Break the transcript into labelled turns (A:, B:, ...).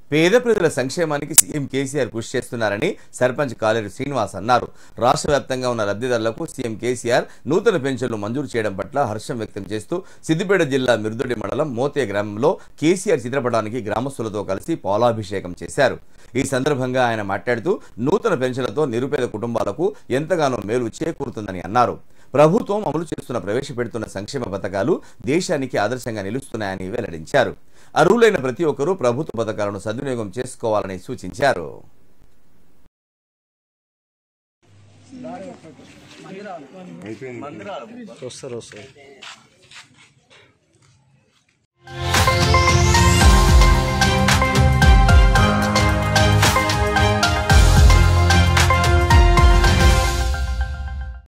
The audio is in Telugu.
A: పేద ప్రజల సంక్షేమానికి సీఎం కేసీఆర్ కృషి చేస్తున్నారని సర్పంచ్ కాలేరు శ్రీనివాస్ అన్నారు రాష్ట్ర వ్యాప్తంగా ఉన్న లబ్ధిదారులకు సీఎం కేసీఆర్ నూతన పెన్షన్లు మంజూరు చేయడం పట్ల హర్షం వ్యక్తం చేస్తూ సిద్దిపేట జిల్లా మిరుదొడి మండలం మోతే గ్రామంలో కేసీఆర్ చిత్రపటానికి గ్రామస్తులతో కలిసి పాలాభిషేకం చేశారు ఈ సందర్భంగా ఆయన మాట్లాడుతూ నూతన పెన్షన్లతో నిరుపేద కుటుంబాలకు ఎంతగానో మేలు చేకూరుతుందని అన్నారు ప్రభుత్వం అమలు చేస్తున్న ప్రవేశపెడుతున్న సంక్షేమ పథకాలు దేశానికి ఆదర్శంగా నిలుస్తున్నాయని వెల్లడించారు అర్హులైన ప్రతి ఒక్కరూ ప్రభుత్వ పథకాలను సద్వినియోగం చేసుకోవాలని సూచించారు
B: వస్తారు వస్తారు